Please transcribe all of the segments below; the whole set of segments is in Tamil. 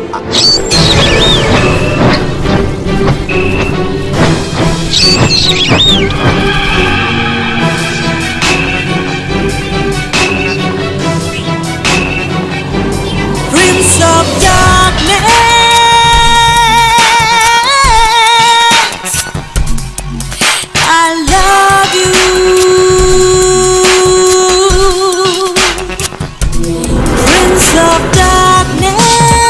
Prince of Darkness. I love you. Prince of Darkness.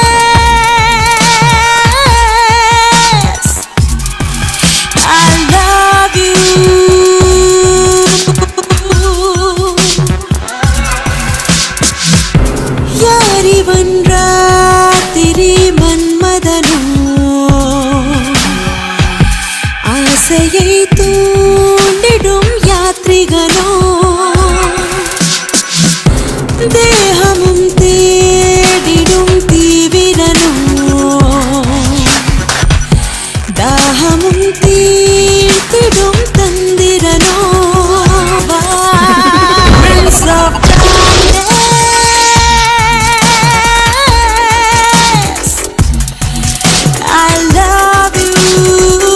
I love you. யாரிவன் ராத்திரி மன்மதனோ ஆசையை தூண்டிடும் யாத்ரிகனோ தேகமும் தேடிடும் தீவிரனோ தாகமும் தீர்த்திடும் தந்திரனோ Prince of Darkness. I love you.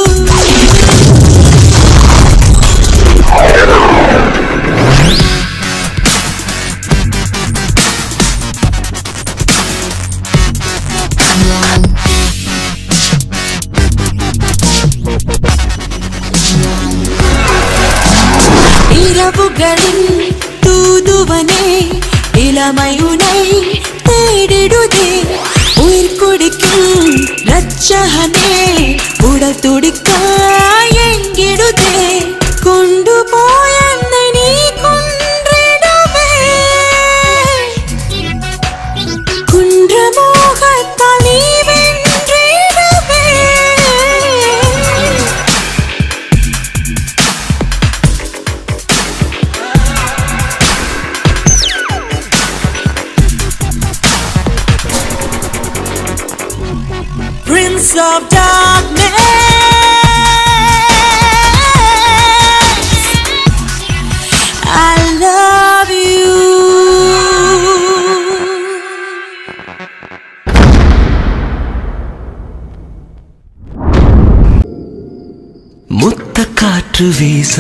இரவுகளின் தூதுவனே இளமையுனை தேடிடுதே உயிர் குடிக்கும் ரச்சகனே உடல் துடிக்க எங்கிடுதே கொண்டு போய் என்னை நீ கொன்றிடுமே குன்றமோகத்தால் நீ வென்றிடுமே Prince of Darkness. I love you. முத்த காற்று வீச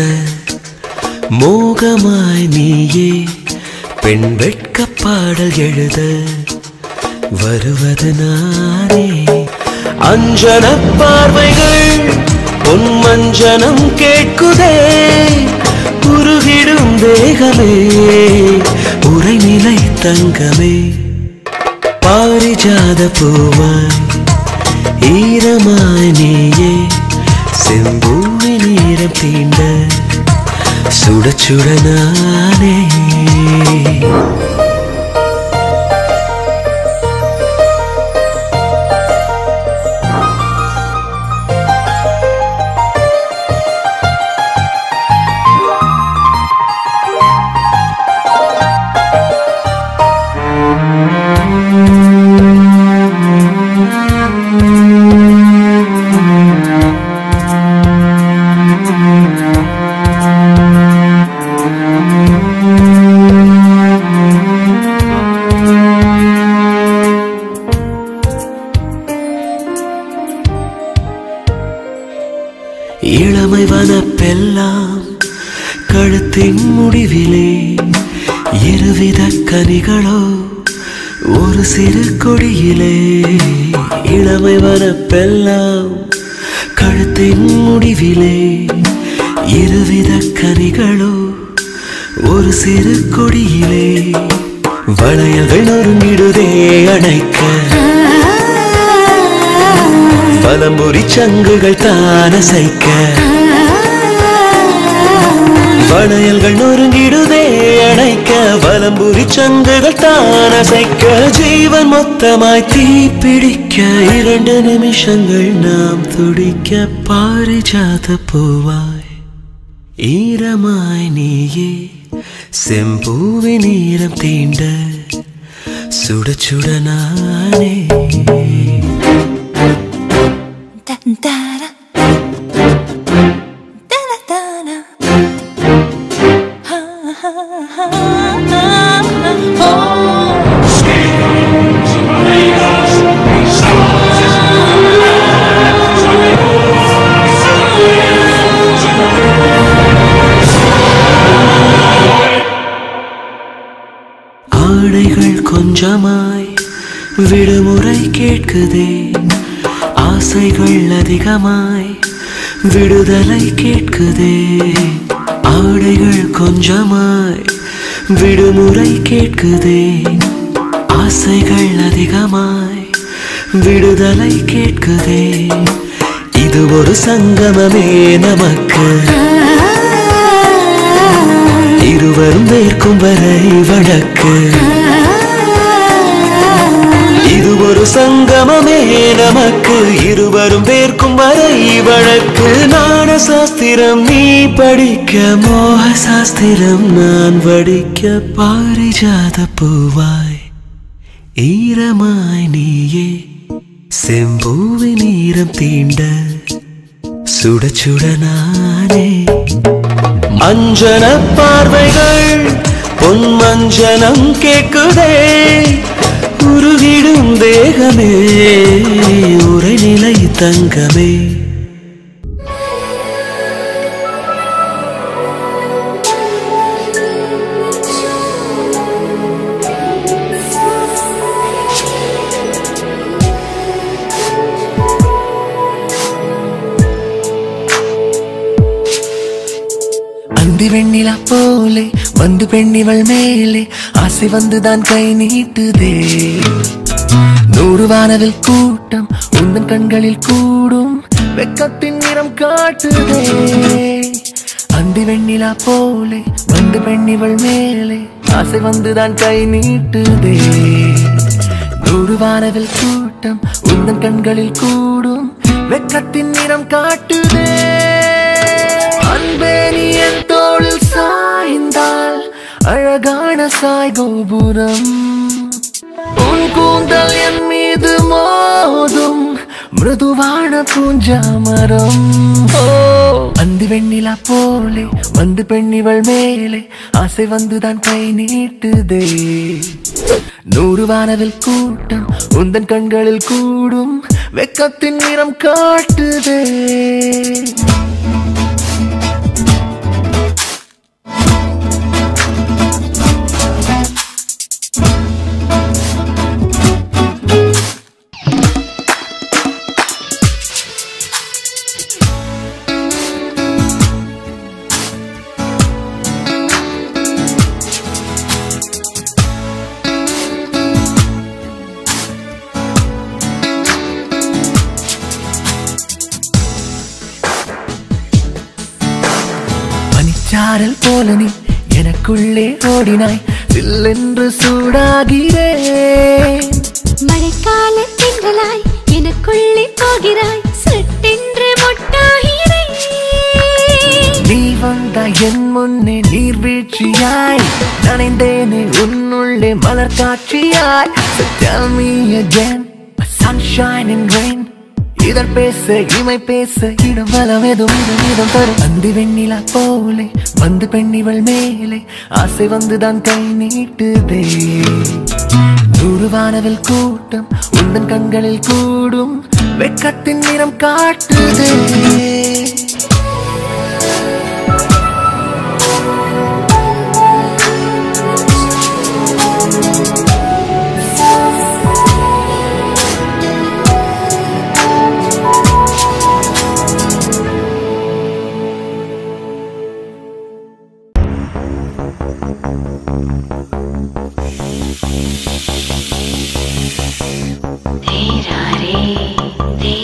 மோகமாய் நீயே பெண் வெட்க பாடல் எழுத வருவது நானே அஞ்சன பார்வைகள் உன் மஞ்சனம் கேட்குதே உருகிடும் தேகமே உரைநிலை தங்கமே பாரிஜாத பூவாய் ஈரமாய் நீயே செம்பூவி நீரம் தீண்ட சுட சுட நானே இளமை வனப்பெல்லாம் கழுத்தின் முடிவிலே இருவித கனிகளோ ஒரு சிறு கொடியிலே இளமை வனப்பெல்லாம் கழுத்தின் முடிவிலே இருவித கனிகளோ ஒரு சிறு கொடியிலே வளையல்கள் நொறுங்கிடுதே அணைக்க வலம்புரி சங்குகள் தான சைக்க வளையல்கள் நொறுங்கிடுதே அணைக்க வலம்புரி சங்குகள் தான சைக்க ஜீவன் மொத்தமாய் தீப்பிடிக்க இரண்டு நிமிஷங்கள் நாம் துடிக்க பாரிஜாத பூவாய் ஈரமாய் நீயே செம்பூவி நீரம் தீண்ட சுட சுட நானே Da-da-da. Da-da-da-da. Ha, ha, ha, ha. Oh. Vegas, we saw கொஞ்சமாய் விடுமுறை கேட்குதே ஆசைகள் அதிகமாய் விடுதலை கேட்குதே ஆடைகள் கொஞ்சமாய் விடுமுறை கேட்குதே ஆசைகள் அதிகமாய் விடுதலை கேட்குதே இது ஒரு சங்கமமே நமக்கு இருவரும் வேர்க்கும் வரை வழக்கு இது ஒரு சங்கமமே நமக்கு இருவரும் வேர்க்கும் வரை வழக்கு நாண சாஸ்திரம் நீ படிக்க மோக சாஸ்திரம் நான் வடிக்க பாரிஜாத பூவாய் ஈரமாய் நீயே செம்பூவின் ஈரம் தீண்ட சுட சுட நானே அஞ்சன பார்வைகள் பொன் மஞ்சனம் கேட்குதே உருகிடும் தேகமே உரைநிலை தங்கமே அந்தி வெண்ணிலா போலே வந்து பெண்ணிவள் மேலே ஆசை வந்துதான் கை நீட்டுதே நூறு வானவில் கூட்டம் உந்தன் கண்களில் கூடும் வெக்கத்தின் நிறம் காட்டுதே அந்தி வெண்ணிலா போலே வந்து பெண்ணிவள் மேலே ஆசை வந்துதான் கை நீட்டுதே நூறு வானவில் கூட்டம் உந்தன் கண்களில் கூடும் வெக்கத்தின் நிறம் காட்டுதே அன்பே நீ என் தோளில் சாய்ந்தால் அழகான சாய் கோபுரம் உன் கூந்தல் என் மீது மோதும் மிருதுவான பூஞ்சாமரம் ஓ அந்தி வெண்ணிலா போலே வந்து பெண்ணிவள் மேலே ஆசை வந்துதான் கை நீட்டுதே நூறு வானவில் கூட்டம் உந்தன் கண்களில் கூடும் வெக்கத்தின் நிறம் காட்டுதே பனிச்சாரல் போல நீ எனக்குள்ளே ஓடினாய் சில்லென்று சூடாகிறேன் மழைக்கால திங்களாய் எனக்குள்ளே போகிறாய் சட்டென்று மொட்டாகிறேன் நீ வந்த என் முன்னே நீர்வீழ்ச்சியாய் நனைந்தேனே உன்னுள்ளே மலர் காட்சியாய் So tell me again a sunshine and rain இதழ் பேச இமை பேச இடம் வலம் எதுவும் இதம் இதம் தரும் அந்தி வெண்ணிலா போலே வந்து பெண்ணிவள் மேலே ஆசை வந்துதான் கை நீட்டுதே நூறு வானவில் கூட்டம் உந்தன் கண்களில் கூடும் வெக்கத்தின் நிறம் காட்டுதே तेरा रे